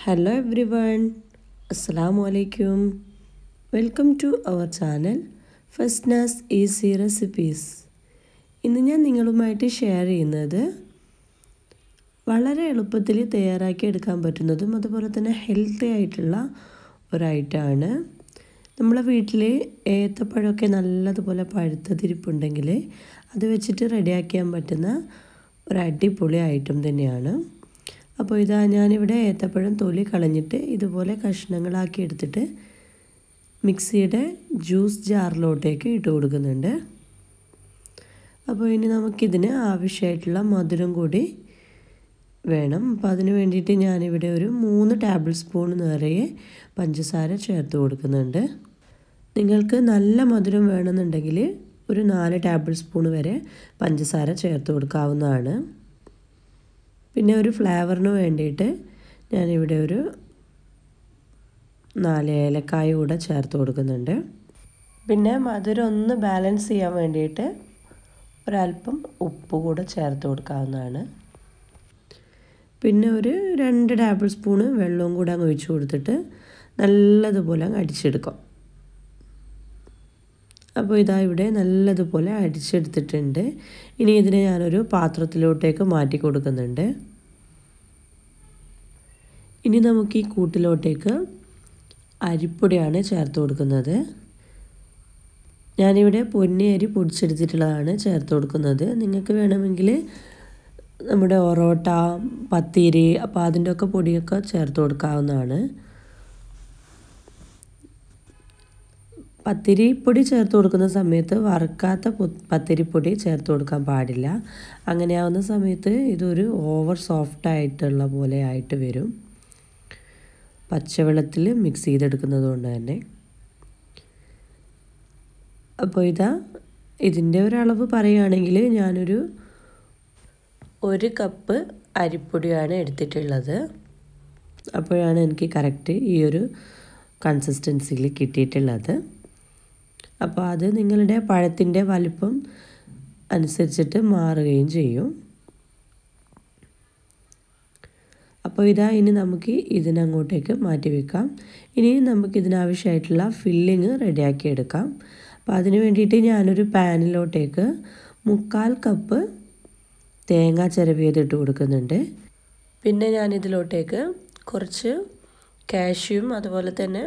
hello every everyone അസ്സാം വലൈക്കും welcome to our channel Fasnas easy recipes ഇന്ന് ഞാൻ നിങ്ങളുമായിട്ട് ഷെയർ ചെയ്യുന്നത് വളരെ എളുപ്പത്തിൽ തയ്യാറാക്കി എടുക്കാൻ പറ്റുന്നതും അതുപോലെ തന്നെ ഹെൽത്തി ആയിട്ടുള്ള ഒരു ഐറ്റമാണ് നമ്മളെ വീട്ടിൽ ഏത്തപ്പഴമൊക്കെ നല്ലതുപോലെ പഴുത്തതിരിപ്പുണ്ടെങ്കിൽ അത് വെച്ചിട്ട് റെഡിയാക്കാൻ പറ്റുന്ന ഒരു അടിപൊളി ഐറ്റം തന്നെയാണ് അപ്പോൾ ഇതാ ഞാനിവിടെ ഏത്തപ്പഴം തൊലി കളഞ്ഞിട്ട് ഇതുപോലെ കഷ്ണങ്ങളാക്കി എടുത്തിട്ട് മിക്സിയുടെ ജ്യൂസ് ജാറിലോട്ടേക്ക് ഇട്ട് കൊടുക്കുന്നുണ്ട് അപ്പോൾ ഇനി നമുക്കിതിന് ആവശ്യമായിട്ടുള്ള മധുരം കൂടി വേണം അപ്പോൾ അതിന് വേണ്ടിയിട്ട് ഞാനിവിടെ ഒരു മൂന്ന് ടേബിൾ സ്പൂൺ നിറയെ പഞ്ചസാര ചേർത്ത് കൊടുക്കുന്നുണ്ട് നിങ്ങൾക്ക് നല്ല മധുരം വേണമെന്നുണ്ടെങ്കിൽ ഒരു നാല് ടേബിൾ സ്പൂൺ വരെ പഞ്ചസാര ചേർത്ത് കൊടുക്കാവുന്നതാണ് പിന്നെ ഒരു ഫ്ലേവറിന് വേണ്ടിയിട്ട് ഞാനിവിടെ ഒരു നാല് ഏലക്കായ കൂടെ ചേർത്ത് കൊടുക്കുന്നുണ്ട് പിന്നെ മധുരം ഒന്ന് ബാലൻസ് ചെയ്യാൻ വേണ്ടിയിട്ട് ഒരല്പം ഉപ്പ് കൂടെ ചേർത്ത് കൊടുക്കാവുന്നതാണ് പിന്നെ ഒരു രണ്ട് ടേബിൾ സ്പൂണ് വെള്ളവും കൂടെ അങ്ങ് ഒഴിച്ച് കൊടുത്തിട്ട് നല്ലതുപോലെ അങ്ങ് അടിച്ചെടുക്കാം അപ്പോൾ ഇതാ ഇവിടെ നല്ലതുപോലെ അടിച്ചെടുത്തിട്ടുണ്ട് ഇനി ഇതിനെ ഞാനൊരു പാത്രത്തിലോട്ടേക്ക് മാറ്റി കൊടുക്കുന്നുണ്ട് ഇനി നമുക്ക് ഈ കൂട്ടിലോട്ടേക്ക് അരിപ്പൊടിയാണ് ചേർത്ത് കൊടുക്കുന്നത് ഞാനിവിടെ പൊന്നി അരി പൊടിച്ചെടുത്തിട്ടുള്ളതാണ് ചേർത്ത് കൊടുക്കുന്നത് നിങ്ങൾക്ക് വേണമെങ്കിൽ നമ്മുടെ ഒറോട്ട പത്തിരി അപ്പോൾ അതിൻ്റെ ഒക്കെ പൊടിയൊക്കെ ചേർത്ത് കൊടുക്കാവുന്നതാണ് പത്തിരിപ്പൊടി ചേർത്ത് കൊടുക്കുന്ന സമയത്ത് വറുക്കാത്ത പത്തിരിപ്പൊടി ചേർത്ത് കൊടുക്കാൻ പാടില്ല അങ്ങനെയാവുന്ന സമയത്ത് ഇതൊരു ഓവർ സോഫ്റ്റ് ആയിട്ടുള്ള പോലെ ആയിട്ട് വരും പച്ചവെള്ളത്തിൽ മിക്സ് ചെയ്തെടുക്കുന്നത് കൊണ്ട് തന്നെ അപ്പോൾ ഇതാ ഇതിൻ്റെ ഒരളവ് പറയുകയാണെങ്കിൽ ഞാനൊരു ഒരു കപ്പ് അരിപ്പൊടിയാണ് എടുത്തിട്ടുള്ളത് അപ്പോഴാണ് എനിക്ക് കറക്റ്റ് ഈ ഒരു കൺസിസ്റ്റൻസിയിൽ കിട്ടിയിട്ടുള്ളത് അപ്പോൾ അത് നിങ്ങളുടെ പഴത്തിൻ്റെ വലിപ്പം അനുസരിച്ചിട്ട് മാറുകയും ചെയ്യും അപ്പോൾ ഇതാ ഇനി നമുക്ക് ഇതിനങ്ങോട്ടേക്ക് മാറ്റി വെക്കാം ഇനി നമുക്ക് ഇതിനാവശ്യമായിട്ടുള്ള ഫില്ലിങ് റെഡിയാക്കി എടുക്കാം അപ്പോൾ അതിന് വേണ്ടിയിട്ട് ഞാനൊരു പാനിലോട്ടേക്ക് മുക്കാൽ കപ്പ് തേങ്ങ ചിരവിയതിട്ട് കൊടുക്കുന്നുണ്ട് പിന്നെ ഞാനിതിലോട്ടേക്ക് കുറച്ച് കാഷ്യൂം അതുപോലെ തന്നെ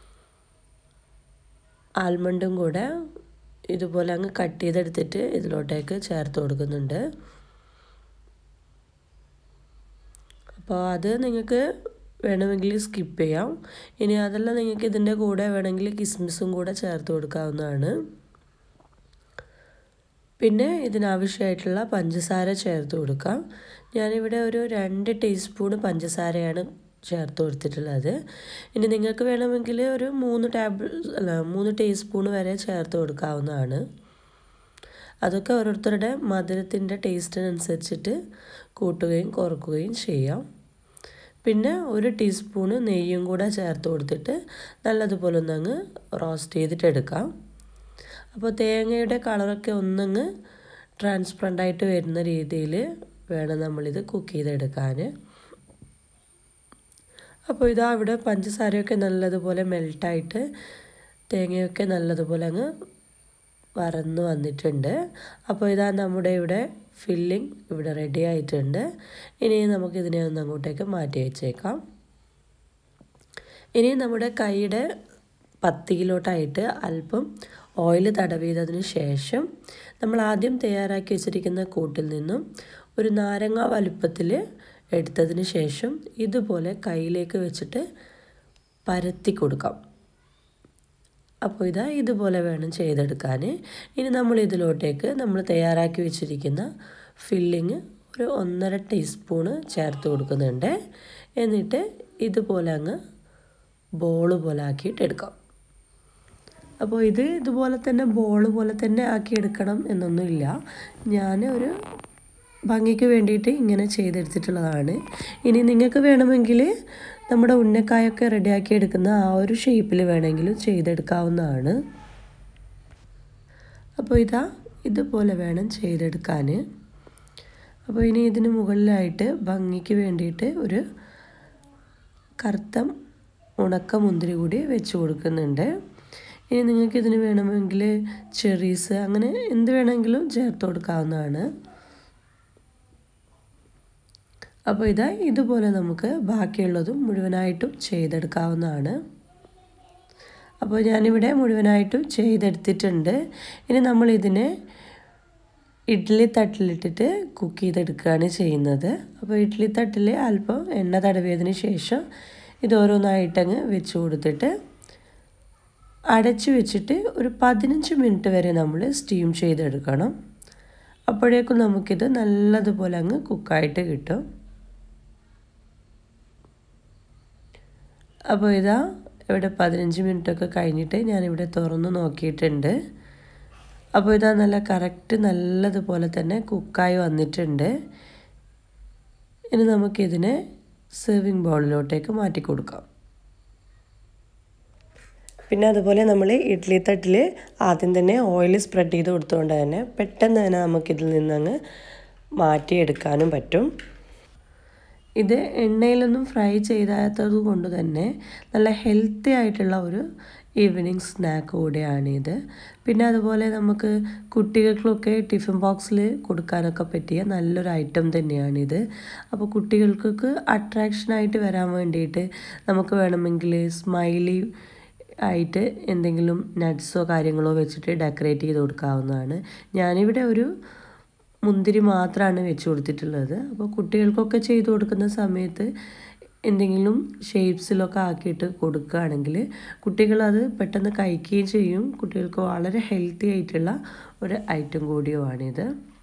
ആൽമണ്ടും കൂടെ ഇതുപോലെ അങ്ങ് കട്ട് ചെയ്തെടുത്തിട്ട് ഇതിലോട്ടേക്ക് ചേർത്ത് കൊടുക്കുന്നുണ്ട് അപ്പോൾ അത് നിങ്ങൾക്ക് വേണമെങ്കിൽ സ്കിപ്പ് ചെയ്യാം ഇനി അതല്ല നിങ്ങൾക്ക് ഇതിൻ്റെ കൂടെ വേണമെങ്കിൽ കിസ്മിസും കൂടെ ചേർത്ത് കൊടുക്കാവുന്നതാണ് പിന്നെ ഇതിനാവശ്യമായിട്ടുള്ള പഞ്ചസാര ചേർത്ത് കൊടുക്കാം ഞാനിവിടെ ഒരു രണ്ട് ടീസ്പൂൺ പഞ്ചസാരയാണ് ചേർത്ത് കൊടുത്തിട്ടുള്ളത് ഇനി നിങ്ങൾക്ക് വേണമെങ്കിൽ ഒരു മൂന്ന് ടേബിൾ അല്ല മൂന്ന് ടീസ്പൂൺ വരെ ചേർത്ത് കൊടുക്കാവുന്നതാണ് അതൊക്കെ ഓരോരുത്തരുടെ മധുരത്തിൻ്റെ ടേസ്റ്റിനനുസരിച്ചിട്ട് കൂട്ടുകയും കുറക്കുകയും ചെയ്യാം പിന്നെ ഒരു ടീസ്പൂണ് നെയ്യും കൂടെ ചേർത്ത് കൊടുത്തിട്ട് നല്ലതുപോലെ ഒന്നങ്ങ് റോസ്റ്റ് ചെയ്തിട്ട് എടുക്കാം അപ്പോൾ തേങ്ങയുടെ കളറൊക്കെ ഒന്നങ്ങ് ട്രാൻസ്പറൻ്റ് ആയിട്ട് വരുന്ന രീതിയിൽ വേണം നമ്മളിത് കുക്ക് ചെയ്തെടുക്കാൻ അപ്പോൾ ഇതാ ഇവിടെ പഞ്ചസാരയൊക്കെ നല്ലതുപോലെ മെൽട്ടായിട്ട് തേങ്ങയൊക്കെ നല്ലതുപോലെ അങ്ങ് വറന്ന് വന്നിട്ടുണ്ട് അപ്പോൾ ഇതാ നമ്മുടെ ഇവിടെ ഫില്ലിംഗ് ഇവിടെ റെഡി ആയിട്ടുണ്ട് ഇനി നമുക്കിതിനെ ഒന്ന് അങ്ങോട്ടേക്ക് മാറ്റി വെച്ചേക്കാം ഇനി നമ്മുടെ കൈയുടെ പത്തിയിലോട്ടായിട്ട് അല്പം ഓയിൽ തടവിയതിന് ശേഷം നമ്മൾ ആദ്യം തയ്യാറാക്കി വെച്ചിരിക്കുന്ന കൂട്ടിൽ നിന്നും ഒരു നാരങ്ങ വലുപ്പത്തിൽ എടുത്തതിന് ശേഷം ഇതുപോലെ കയ്യിലേക്ക് വെച്ചിട്ട് പരത്തി കൊടുക്കാം അപ്പോൾ ഇതാ ഇതുപോലെ വേണം ചെയ്തെടുക്കാൻ ഇനി നമ്മൾ ഇതിലോട്ടേക്ക് നമ്മൾ തയ്യാറാക്കി വെച്ചിരിക്കുന്ന ഫില്ലിങ് ഒരു ഒന്നര ടീസ്പൂണ് ചേർത്ത് കൊടുക്കുന്നുണ്ട് എന്നിട്ട് ഇതുപോലെ അങ്ങ് ബോള് പോലെ ആക്കിയിട്ട് എടുക്കാം അപ്പോൾ ഇത് ഇതുപോലെ തന്നെ ബോൾ പോലെ തന്നെ ആക്കി എടുക്കണം എന്നൊന്നുമില്ല ഞാൻ ഒരു ഭംഗിക്ക് വേണ്ടിയിട്ട് ഇങ്ങനെ ചെയ്തെടുത്തിട്ടുള്ളതാണ് ഇനി നിങ്ങൾക്ക് വേണമെങ്കിൽ നമ്മുടെ ഉന്നക്കായൊക്കെ റെഡിയാക്കി എടുക്കുന്ന ആ ഒരു ഷേപ്പിൽ വേണമെങ്കിലും ചെയ്തെടുക്കാവുന്നതാണ് അപ്പോൾ ഇതാ ഇതുപോലെ വേണം ചെയ്തെടുക്കാൻ അപ്പോൾ ഇനി ഇതിന് മുകളിലായിട്ട് ഭംഗിക്ക് വേണ്ടിയിട്ട് ഒരു കറുത്ത ഉണക്ക മുന്തിരി കൂടി വെച്ച് കൊടുക്കുന്നുണ്ട് ഇനി നിങ്ങൾക്ക് ഇതിന് വേണമെങ്കിൽ ചെറീസ് അങ്ങനെ എന്ത് വേണമെങ്കിലും ചേർത്ത് കൊടുക്കാവുന്നതാണ് അപ്പോൾ ഇതാ ഇതുപോലെ നമുക്ക് ബാക്കിയുള്ളതും മുഴുവനായിട്ടും ചെയ്തെടുക്കാവുന്നതാണ് അപ്പോൾ ഞാനിവിടെ മുഴുവനായിട്ടും ചെയ്തെടുത്തിട്ടുണ്ട് ഇനി നമ്മളിതിനെ ഇഡ്ഡലി തട്ടിലിട്ടിട്ട് കുക്ക് ചെയ്തെടുക്കുകയാണ് ചെയ്യുന്നത് അപ്പോൾ ഇഡ്ഡലി തട്ടിൽ അല്പം എണ്ണ തടവിയതിന് ശേഷം ഇത് ഓരോന്നായിട്ടങ്ങ് വെച്ച് കൊടുത്തിട്ട് അടച്ചു വെച്ചിട്ട് ഒരു പതിനഞ്ച് മിനിറ്റ് വരെ നമ്മൾ സ്റ്റീം ചെയ്തെടുക്കണം അപ്പോഴേക്കും നമുക്കിത് നല്ലതുപോലെ അങ്ങ് കുക്കായിട്ട് കിട്ടും അപ്പോൾ ഇതാ ഇവിടെ പതിനഞ്ച് മിനിറ്റൊക്കെ കഴിഞ്ഞിട്ട് ഞാനിവിടെ തുറന്ന് നോക്കിയിട്ടുണ്ട് അപ്പോൾ ഇതാ നല്ല കറക്റ്റ് നല്ലതുപോലെ തന്നെ കുക്കായി വന്നിട്ടുണ്ട് ഇനി നമുക്കിതിനെ സെർവിങ് ബൗളിലോട്ടേക്ക് മാറ്റി കൊടുക്കാം പിന്നെ അതുപോലെ നമ്മൾ ഇഡ്ഡലി തട്ടിൽ ആദ്യം തന്നെ ഓയിൽ സ്പ്രെഡ് ചെയ്ത് കൊടുത്തുകൊണ്ട് തന്നെ പെട്ടെന്ന് തന്നെ നമുക്കിതിൽ നിന്നങ്ങ് മാറ്റിയെടുക്കാനും പറ്റും ഇത് എണ്ണയിലൊന്നും ഫ്രൈ ചെയ്താത്തത് കൊണ്ട് തന്നെ നല്ല ഹെൽത്തി ആയിട്ടുള്ള ഒരു ഈവനിങ് സ്നാക്ക് കൂടിയാണിത് പിന്നെ അതുപോലെ നമുക്ക് കുട്ടികൾക്കൊക്കെ ടിഫിൻ ബോക്സിൽ കൊടുക്കാനൊക്കെ പറ്റിയ നല്ലൊരു ഐറ്റം തന്നെയാണിത് അപ്പോൾ കുട്ടികൾക്കൊക്കെ അട്രാക്ഷനായിട്ട് വരാൻ വേണ്ടിയിട്ട് നമുക്ക് വേണമെങ്കിൽ സ്മൈലി ആയിട്ട് എന്തെങ്കിലും നട്ട്സോ കാര്യങ്ങളോ വെച്ചിട്ട് ഡെക്കറേറ്റ് ചെയ്ത് കൊടുക്കാവുന്നതാണ് ഞാനിവിടെ ഒരു മുന്തിരി മാത്രമാണ് വെച്ച് കൊടുത്തിട്ടുള്ളത് അപ്പോൾ കുട്ടികൾക്കൊക്കെ ചെയ്ത് കൊടുക്കുന്ന സമയത്ത് എന്തെങ്കിലും ഷേപ്സിലൊക്കെ ആക്കിയിട്ട് കൊടുക്കുകയാണെങ്കിൽ കുട്ടികളത് പെട്ടെന്ന് കഴിക്കുകയും ചെയ്യും കുട്ടികൾക്ക് വളരെ ഹെൽത്തി ആയിട്ടുള്ള ഒരു ഐറ്റം കൂടിയുമാണിത്